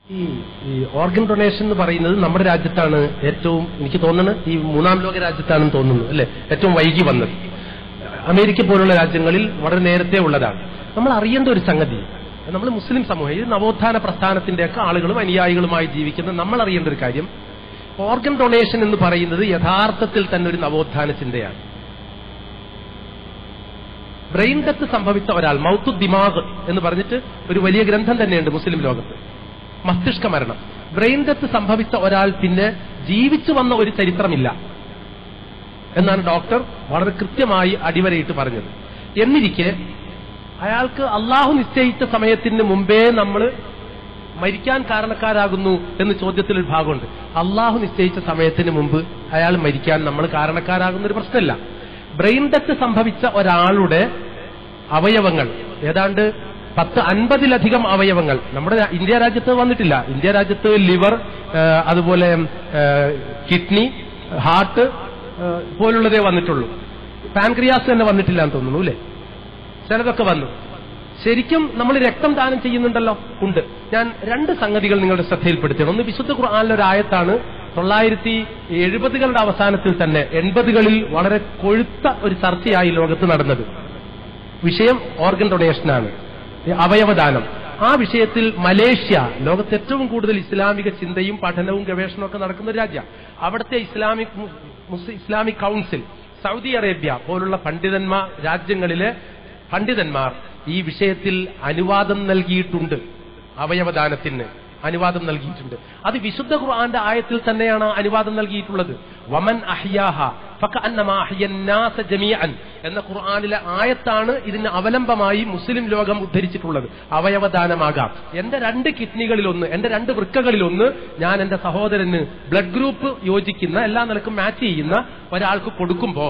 ഈ ഈ organ donation എന്ന് പറയുന്നത് നമ്മുടെ രാജ്യത്താണ് ഏറ്റവും എനിക്ക് തോന്നുന്നത് ഈ മൂന്നാം ലോക രാജ്യത്താണെന്ന് തോന്നുന്നു അല്ലെ ഏറ്റവും വൈകി വന്നത് അമേരിക്ക പോലുള്ള രാജ്യങ്ങളിൽ വളരെ നേരത്തെ ഉള്ളതാണ് നമ്മൾ അറിയേണ്ട ഒരു സംഗതി നമ്മൾ മുസ്ലിം സമൂഹം ഇത് നവോത്ഥാന പ്രസ്ഥാനത്തിന്റെയൊക്കെ ആളുകളും അനുയായികളുമായി ജീവിക്കുന്ന നമ്മൾ അറിയേണ്ട ഒരു കാര്യം ഓർഗൻ ഡൊണേഷൻ എന്ന് പറയുന്നത് യഥാർത്ഥത്തിൽ തന്നെ ഒരു നവോത്ഥാന ചിന്തയാണ് ബ്രെയിൻ ഡെത്ത് സംഭവിച്ച ഒരാൾ മൗത്തു ദിമാഗ് എന്ന് പറഞ്ഞിട്ട് ഒരു വലിയ ഗ്രന്ഥം തന്നെയുണ്ട് മുസ്ലിം ലോകത്ത് മസ്തിഷ്ക മരണം ബ്രെയിൻ ഡെത്ത് സംഭവിച്ച ഒരാൾ പിന്നെ ജീവിച്ചു വന്ന ഒരു ചരിത്രമില്ല എന്നാണ് ഡോക്ടർ വളരെ കൃത്യമായി അടിവരയിട്ട് പറഞ്ഞത് എന്നിരിക്കെ അയാൾക്ക് അള്ളാഹു നിശ്ചയിച്ച സമയത്തിന് മുമ്പേ നമ്മൾ മരിക്കാൻ കാരണക്കാരാകുന്നു എന്ന് ചോദ്യത്തിൽ ഒരു ഭാഗമുണ്ട് അള്ളാഹു നിശ്ചയിച്ച സമയത്തിന് മുമ്പ് അയാൾ മരിക്കാൻ നമ്മൾ കാരണക്കാരാകുന്ന ഒരു പ്രശ്നമില്ല ബ്രെയിൻ ഡെത്ത് സംഭവിച്ച ഒരാളുടെ അവയവങ്ങൾ ഏതാണ്ട് പത്ത് അൻപതിലധികം അവയവങ്ങൾ നമ്മുടെ രാ- ഇന്ത്യ രാജ്യത്ത് വന്നിട്ടില്ല ഇന്ത്യ രാജ്യത്ത് ലിവർ അതുപോലെ കിഡ്നി ഹാർട്ട് പോലുള്ളതേ വന്നിട്ടുള്ളൂ പാൻക്രിയാസ് തന്നെ വന്നിട്ടില്ല എന്ന് തോന്നുന്നു അല്ലേ ചിലതൊക്കെ വന്നു ശരിക്കും നമ്മൾ രക്തം ദാനം ചെയ്യുന്നുണ്ടല്ലോ ഉണ്ട് ഞാൻ രണ്ട് സംഗതികൾ നിങ്ങളുടെ ശ്രദ്ധയിൽപ്പെടുത്തിയാണ് ഒന്ന് വിശുദ്ധ ഖുർആാനിലെ ഒരു ആയത്താണ് തൊള്ളായിരത്തി എഴുപതുകളുടെ അവസാനത്തിൽ തന്നെ എൺപതുകളിൽ വളരെ കൊഴുത്ത ഒരു ചർച്ചയായി ലോകത്ത് നടന്നത് വിഷയം ഓർഗൻ ഡൊണേഷനാണ് ഈ അവയവദാനം ആ വിഷയത്തിൽ മലേഷ്യ ലോകത്ത് ഏറ്റവും കൂടുതൽ ഇസ്ലാമിക ചിന്തയും പഠനവും ഗവേഷണവും ഒക്കെ നടക്കുന്ന ഒരു രാജ്യം അവിടുത്തെ ഇസ്ലാമിക് മു- Muslim Islamic council Saudi Arabia പോലുള്ള പണ്ഡിതന്മാർ രാജ്യങ്ങളിലെ പണ്ഡിതന്മാർ ഈ വിഷയത്തിൽ അനുവാദം നൽകിയിട്ടുണ്ട് അവയവദാനത്തിന് അനുവാദം നൽകിയിട്ടുണ്ട് അത് വിശുദ്ധ ഖുർആന്റെ ആയത്തിൽ തന്നെയാണ് അനുവാദം നൽകിയിട്ടുള്ളത് വമൻ അഹ്യാഹ ഫകഅന്നമാ അഹ്യന്നാസ ജമീഅൻ എന്ന ഖുർആനിലെ ആയത്താണ് ഇതിന് അവലംബമായി മുസ്ലിം ലോകം ഉദ്ധരിച്ചിട്ടുള്ളത് അവയവദാനമാകാം എന്റെ രണ്ട് കിഡ്നികളിലൊന്ന് എന്റെ രണ്ട് വൃക്കകളിലൊന്ന് ഞാൻ എന്റെ സഹോദരന് ബ്ലഡ് ഗ്രൂപ്പ് യോജിക്കുന്ന എല്ലാ നിലക്കും മാച്ച് ചെയ്യുന്ന ഒരാൾക്ക് കൊടുക്കുമ്പോ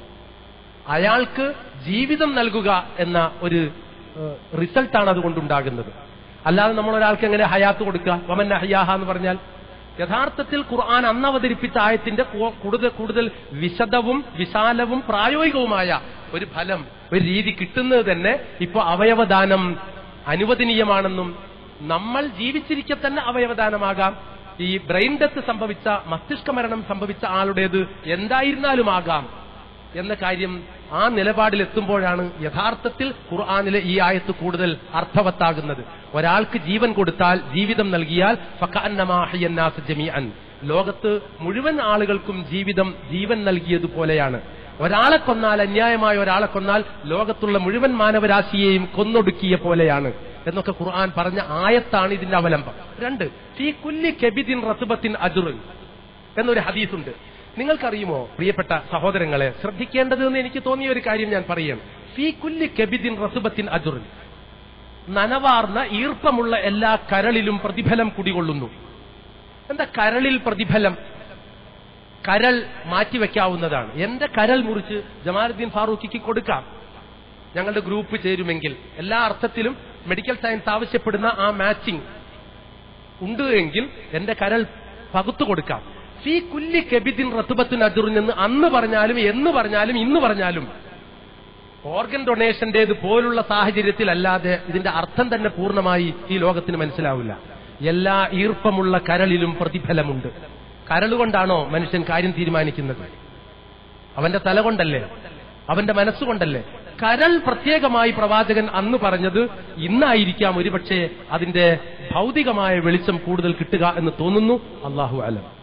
അയാൾക്ക് ജീവിതം നൽകുക എന്ന ഒരു ഏഹ്, റിസൾട്ടാണ് അതുകൊണ്ടുണ്ടാകുന്നത് അല്ലാതെ നമ്മൾ ഒരാൾക്ക് എങ്ങനെ ഹയാത്ത് കൊടുക്കുക വമൻ ഹയാഹ എന്ന് പറഞ്ഞാൽ യഥാർത്ഥത്തിൽ ഖുർആൻ അന്ന് അവതരിപ്പിച്ച ആയത്തിന്റെ കു- കൂടുതൽ കൂടുതൽ വിശദവും വിശാലവും പ്രായോഗികവുമായ ഒരു ഫലം ഒരു രീതി കിട്ടുന്നത് തന്നെ ഇപ്പൊ അവയവദാനം അനുവദനീയമാണെന്നും നമ്മൾ ജീവിച്ചിരിക്കെ തന്നെ അവയവദാനമാകാം ഈ ബ്രെയിൻ ഡെത്ത് സംഭവിച്ച മസ്തിഷ്ക മരണം സംഭവിച്ച ആളുടേത് എന്തായിരുന്നാലും ആകാം എന്ന കാര്യം ആ നിലപാടിലെത്തുമ്പോഴാണ് യഥാർത്ഥത്തിൽ ഖുർആാനിലെ ഈ ആയത്ത് കൂടുതൽ അർത്ഥവത്താകുന്നത് ഒരാൾക്ക് ജീവൻ കൊടുത്താൽ ജീവിതം നൽകിയാൽ ഫകഅന്നമാഹിയന്നാസ് ജമീഅൻ ലോകത്ത് മുഴുവൻ ആളുകൾക്കും ജീവിതം ജീവൻ നൽകിയതുപോലെയാണ് ഒരാളെ കൊന്നാൽ അന്യായമായ ഒരാളെ കൊന്നാൽ ലോകത്തുള്ള മുഴുവൻ മാനവരാശിയെയും കൊന്നൊടുക്കിയ പോലെയാണ് എന്നൊക്കെ ഖുർആൻ പറഞ്ഞ ആയത്താണ് ഇതിന്റെ അവലംബം രണ്ട് ഫീ കുല്ലി കെബിദിൻ റസുബത്തിൻ അജുറുൻ എന്നൊരു ഹദീസുണ്ട് നിങ്ങൾക്കറിയുമോ പ്രിയപ്പെട്ട സഹോദരങ്ങളെ ശ്രദ്ധിക്കേണ്ടത് എന്ന് എനിക്ക് തോന്നിയ ഒരു കാര്യം ഞാൻ പറയുകയാണ് ഫീ കുല്ലി കെബിദിൻ റസുബത്തിൻ അജുറിൻ നനവാർന്ന ഈർപ്പമുള്ള എല്ലാ കരളിലും പ്രതിഫലം കുടികൊള്ളുന്നു എന്താ കരളിൽ പ്രതിഫലം കരൾ മാറ്റിവെക്കാവുന്നതാണ് എന്റെ കരൾ മുറിച്ച് ജമാലുദ്ദീൻ ഫാറൂഖിക്ക് കൊടുക്കാം ഞങ്ങളുടെ ഗ്രൂപ്പ് ചേരുമെങ്കിൽ എല്ലാ അർത്ഥത്തിലും മെഡിക്കൽ സയൻസ് ആവശ്യപ്പെടുന്ന ആ മാച്ചിങ് ഉണ്ട് എങ്കിൽ എന്റെ കരൾ പകുത്തു കൊടുക്കാം ഫീ കുല്ലി കെബിദിൻ റത്തുബത്തിൻ അജുറിൻ എന്ന് അന്ന് പറഞ്ഞാലും എന്ന് പറഞ്ഞാലും ഇന്ന് പറഞ്ഞാലും ഓർഗൻ ഡൊണേഷന്റേത് പോലുള്ള സാഹചര്യത്തിലല്ലാതെ ഇതിന്റെ അർത്ഥം തന്നെ പൂർണ്ണമായി ഈ ലോകത്തിന് മനസ്സിലാവില്ല എല്ലാ ഈർപ്പമുള്ള കരളിലും പ്രതിഫലമുണ്ട് കരളുകൊണ്ടാണോ മനുഷ്യൻ കാര്യം തീരുമാനിക്കുന്നത് അവന്റെ തല കൊണ്ടല്ലേ അവന്റെ മനസ്സുകൊണ്ടല്ലേ കരൾ പ്രത്യേകമായി പ്രവാചകൻ അന്ന് പറഞ്ഞത് ഇന്നായിരിക്കാം ഒരുപക്ഷെ അതിന്റെ ഭൗതികമായ വെളിച്ചം കൂടുതൽ കിട്ടുക എന്ന് തോന്നുന്നു അള്ളാഹു അലം